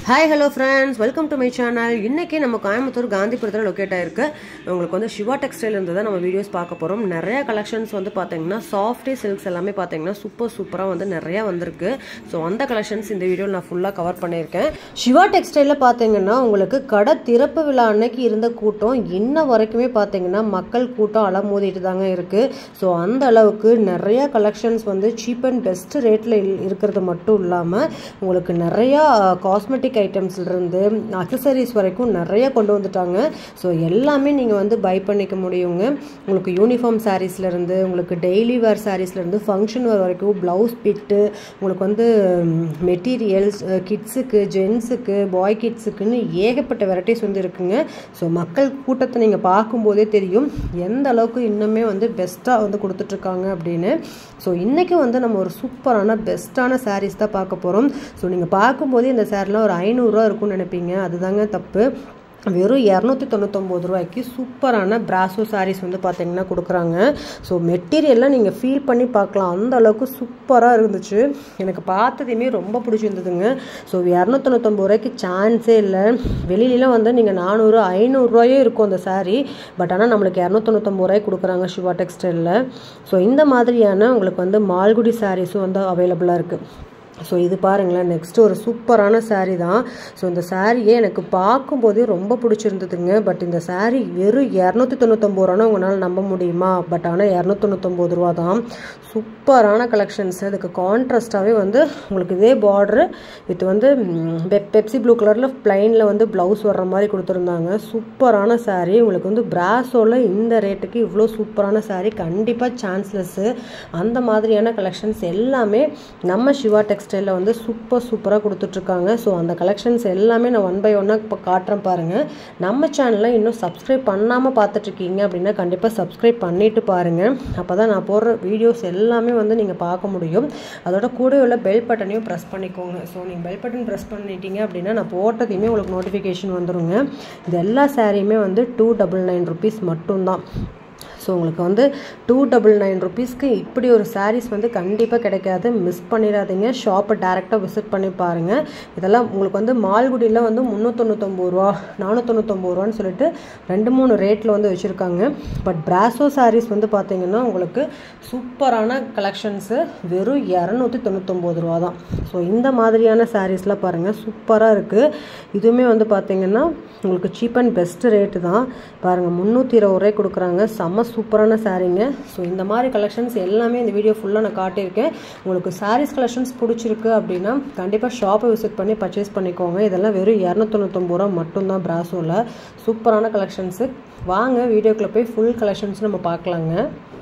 hi hello friends welcome to my channel இன்னைக்கு நம்ம Coimbatore காந்திபுரத்தில் locate ஆயிருக்கு உங்களுக்கு வந்து சிவா டெக்ஸ்டைல் இருந்து தான் நம்ம வீடியோஸ் பார்க்க போகிறோம் நிறைய கலெக்ஷன்ஸ் வந்து பார்த்தீங்கன்னா சாஃப்டி சில்க்ஸ் எல்லாமே பார்த்தீங்கன்னா சூப்பர் சூப்பராக வந்து நிறையா வந்திருக்கு ஸோ அந்த கலெக்ஷன்ஸ் இந்த வீடியோவில் நான் ஃபுல்லாக கவர் பண்ணியிருக்கேன் சிவா டெக்ஸ்டைலில் பார்த்தீங்கன்னா உங்களுக்கு கடை திறப்பு விழா அன்னைக்கு இருந்த கூட்டம் இன்ன வரைக்குமே பார்த்தீங்கன்னா மக்கள் கூட்டம் அலமோதிட்டு தாங்க இருக்குது ஸோ அந்த அளவுக்கு நிறைய கலெக்ஷன்ஸ் வந்து சீப் அண்ட் பெஸ்ட் ரேட்டில் இருக்கிறது மட்டும் இல்லாமல் உங்களுக்கு நிறையா காஸ்மெட்டிக் ஐட்டம்ஸ்லேருந்து அக்சசரிஸ் வரைக்கும் நிறைய கொண்டு வந்துட்டாங்க ஸோ எல்லாமே நீங்கள் வந்து பை பண்ணிக்க முடியுங்க உங்களுக்கு யூனிஃபார்ம் சாரீஸ்லேருந்து உங்களுக்கு டெய்லி வேர் சாரீஸ்லேருந்து ஃபங்க்ஷன் வேர் வரைக்கும் ப்ளவுஸ் பிட்டு உங்களுக்கு வந்து மெட்டீரியல்ஸ் கிட்ஸுக்கு ஜென்ஸுக்கு பாய் கிட்ஸுக்குன்னு ஏகப்பட்ட வெரைட்டிஸ் வந்து இருக்குங்க ஸோ மக்கள் கூட்டத்தை நீங்கள் பார்க்கும்போதே தெரியும் எந்த அளவுக்கு இன்னுமே வந்து பெஸ்ட்டாக வந்து கொடுத்துட்ருக்காங்க அப்படின்னு ஸோ இன்றைக்கி வந்து நம்ம ஒரு சூப்பரான பெஸ்ட்டான சாரீஸ் தான் பார்க்க போகிறோம் ஸோ நீங்கள் பார்க்கும்போதே இந்த சாரீலாம் ஒரு ஐநூறுரூவா இருக்கும்னு நினைப்பீங்க அதுதாங்க தப்பு வெறும் இரநூத்தி தொண்ணூத்தொம்பது ரூபாய்க்கு சூப்பரான பிராசோ சாரீஸ் வந்து பார்த்தீங்கன்னா கொடுக்குறாங்க ஸோ மெட்டீரியல்லாம் நீங்கள் ஃபீல் பண்ணி பார்க்கலாம் அந்த அளவுக்கு சூப்பராக இருந்துச்சு எனக்கு பார்த்ததையுமே ரொம்ப பிடிச்சிருந்ததுங்க ஸோ இரநூத்தொண்ணூத்தொம்பது ரூபாய்க்கு சான்ஸே இல்லை வெளியிலலாம் வந்து நீங்கள் நானூறு ஐநூறுரூவாயே இருக்கும் அந்த சாரீ பட் ஆனால் நம்மளுக்கு இரநூத்தொண்ணூத்தொம்பது ரூபாய்க்கு கொடுக்குறாங்க சிவா டெக்ஸ்டைலில் ஸோ இந்த மாதிரியான உங்களுக்கு வந்து மால்குடி சாரீஸும் வந்து அவைலபிளாக இருக்குது ஸோ இது பாருங்களேன் நெக்ஸ்ட்டு ஒரு சூப்பரான சாரீ தான் ஸோ இந்த சாரியே எனக்கு பார்க்கும்போதே ரொம்ப பிடிச்சிருந்ததுங்க பட் இந்த சாரீ வெறும் இரநூத்தி தொண்ணூத்தொம்பது ரூபானா உங்களால் நம்ப முடியுமா பட் ஆனால் இரநூத்தொண்ணூத்தொம்பது ரூபா தான் சூப்பரான கலெக்ஷன்ஸ் அதுக்கு கான்ட்ராஸ்டாகவே வந்து உங்களுக்கு இதே பார்டரு வித் வந்து பெப்சி ப்ளூ கலரில் ப்ளைனில் வந்து ப்ளவுஸ் வர்ற மாதிரி கொடுத்துருந்தாங்க சூப்பரான சாரீ உங்களுக்கு வந்து பிராஸோவில் இந்த ரேட்டுக்கு இவ்வளோ சூப்பரான சாரீ கண்டிப்பாக சான்ஸ்லெஸ்ஸு அந்த மாதிரியான கலெக்ஷன்ஸ் எல்லாமே நம்ம சிவா டெக்ஸ் டெக்ஸ்டைலில் வந்து சூப்பர் சூப்பராக கொடுத்துட்ருக்காங்க ஸோ அந்த கலெக்ஷன்ஸ் எல்லாமே நான் ஒன் பை ஒன்னாக இப்போ காட்டுறேன் பாருங்கள் நம்ம சேனலில் இன்னும் சப்ஸ்கிரைப் பண்ணாமல் பார்த்துட்ருக்கீங்க அப்படின்னா கண்டிப்பாக சப்ஸ்கிரைப் பண்ணிவிட்டு பாருங்கள் அப்போ தான் நான் போடுற வீடியோஸ் எல்லாமே வந்து நீங்கள் பார்க்க முடியும் அதோட கூட உள்ள பெல் பட்டனையும் ப்ரெஸ் பண்ணிக்கோங்க ஸோ நீங்கள் பெல் பட்டன் ப்ரெஸ் பண்ணிட்டீங்க அப்படின்னா நான் போட்டதையுமே உங்களுக்கு நோட்டிஃபிகேஷன் வந்துருங்க இது எல்லா சாரியுமே வந்து டூ டபுள் நைன் ருபீஸ் மட்டும்தான் ஸோ உங்களுக்கு வந்து டூ டபுள் நைன் ருபீஸ்க்கு இப்படி ஒரு சாரீஸ் வந்து கண்டிப்பாக கிடைக்காது மிஸ் பண்ணிடாதீங்க ஷாப்பை டேரெக்டாக விசிட் பண்ணி பாருங்கள் இதெல்லாம் உங்களுக்கு வந்து மால்குடியில் வந்து முந்நூற்றொண்ணூத்தொம்பது ரூபா நானூற்றொண்ணூத்தொம்பது ரூபான்னு சொல்லிட்டு ரெண்டு மூணு ரேட்டில் வந்து வச்சுருக்காங்க பட் பிராசோ சாரீஸ் வந்து பார்த்திங்கன்னா உங்களுக்கு சூப்பரான கலெக்ஷன்ஸு வெறும் இரநூத்தி தொண்ணூத்தொம்பது ரூபா தான் ஸோ இந்த மாதிரியான சாரீஸ்லாம் பாருங்கள் சூப்பராக இருக்குது இதுவுமே வந்து பார்த்திங்கன்னா உங்களுக்கு சீப் அண்ட் பெஸ்ட்டு ரேட்டு தான் பாருங்கள் முந்நூற்றி இருபது ரூபாய் கொடுக்குறாங்க செம்ம சூப்பரான சாரீங்க ஸோ இந்த மாதிரி கலெக்ஷன்ஸ் எல்லாமே இந்த வீடியோ ஃபுல்லாக நான் காட்டியிருக்கேன் உங்களுக்கு சாரீஸ் கலெக்ஷன்ஸ் பிடிச்சிருக்கு அப்படின்னா கண்டிப்பாக ஷாப்பை விசிட் பண்ணி பர்ச்சேஸ் பண்ணிக்கோங்க இதெல்லாம் வெறும் இரநூத்தொண்ணூத்தொம்பது ரூபா மட்டும்தான் பிராசோவில் சூப்பரான கலெக்ஷன்ஸு வாங்க வீடியோக்குள்ளே போய் ஃபுல் கலெக்ஷன்ஸ் நம்ம பார்க்கலாங்க